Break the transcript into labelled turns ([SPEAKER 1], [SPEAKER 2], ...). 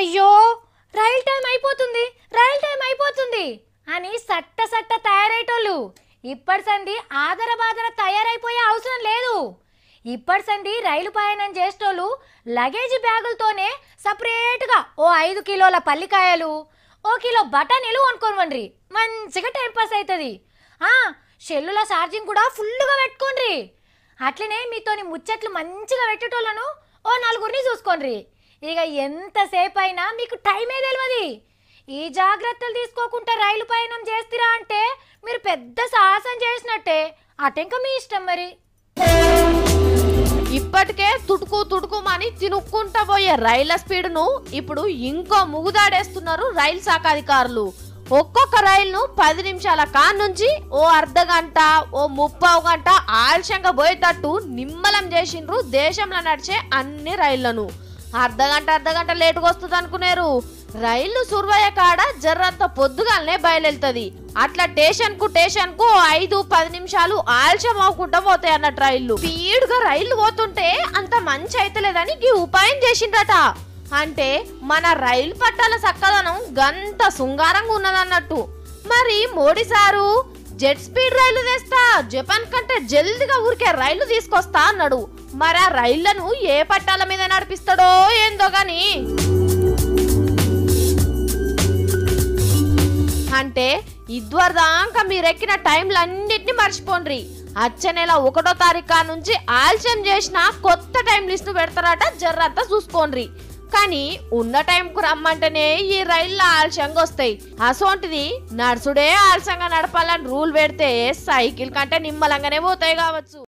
[SPEAKER 1] అయ్యో rail time అయిపోతుంది rail time అయిపోతుంది అని సట్ట సట్ట తయారయ్యేటోళ్ళు ఇప్పటి సంది ఆదర బాదర తయారైపోయే అవసరం లేదు ఇప్పటి సంది రైలు ప్రయాణం చేసేటోళ్ళు లగేజ్ బ్యాగులతోనే సపరేట్గా ఓ ఐదు కిలోల పల్లికాయలు ఓ కిలో బఠానీలు కొనుక్కోనివ్వండి మంచిగా టైం పాస్ అవుతుంది సెల్లుల ఛార్జింగ్ కూడా ఫుల్గా పెట్టుకోండి అట్లనే మీతోని ముచ్చట్లు మంచిగా పెట్టేటోళ్ళను ఓ నలుగురిని చూసుకోండి ఇక ఎంతసేపు అయినా మీకు టైమే తెలియదు ఈ జాగ్రత్తలు తీసుకోకుండా రైలు ప్రయాణం చేస్తారా అంటే మీరు పెద్ద సాహసం చేసినట్టే అటెంక మీ ఇష్టం మరి
[SPEAKER 2] ఇప్పటికే తుడుకు తుడుకుమని తినుక్కుంటా పోయే రైళ్ల స్పీడ్ను ఇప్పుడు ఇంకో ముగుదాడేస్తున్నారు రైలు శాఖ అధికారులు ఒక్కొక్క రైలును పది నిమిషాల కాన్ నుంచి ఓ అర్ధ గంట ఓ ముప్పావు గంట ఆలస్యంగా పోయేటట్టు నిమ్మలం చేసిండ్రు దేశంలో నడిచే అన్ని రైళ్లను అర్ధ గంట అర్ధ గంట లేటుగా వస్తుంది అనుకున్నారు రైలు సుర్వయ్య కాడ జర్రంత పొద్దుగాలనే బయలుదేరుతుంది అట్లా స్టేషన్ కు స్టేషన్ కు ఐదు పది నిమిషాలు ఆలస్యం అవ్వకుండా పోతాయి అన్నట్టు రైళ్లు స్పీడ్ గా రైళ్లు పోతుంటే అంత మంచి అయితలేదని ఈ ఉపాయం చేసిండ్రట అంటే మన రైలు పట్టాల చక్కదనం గంత శృంగారంగా ఉన్నదన్నట్టు మరి Modi sir jet speed rail తెస్తా జపాన్ కంటే జల్దిగా ఊరికే రైలు తీసుకొస్తా అన్నాడు మరి ఆ రైళ్లను ఏ పట్టాల మీద నడిపిస్తాడో ఏందో గాని అంటే ఇదివరదాకా మీరెక్కిన టైంలన్నిటిని మర్చిపోండ్రి అచ్చ నెల ఒకటో తారీఖు నుంచి ఆలస్యం చేసిన కొత్త టైం లిస్ట్ పెడతారట జర్రంతా చూసుకోండ్రి కానీ ఉన్న టైంకు రమ్మంటేనే ఈ రైళ్ళు ఆలస్యంగా వస్తాయి అసోంటిది నడుచుడే ఆలస్యంగా నడపాలని రూల్ పెడితే సైకిల్ కంటే నిమ్మలంగానే పోతాయి కావచ్చు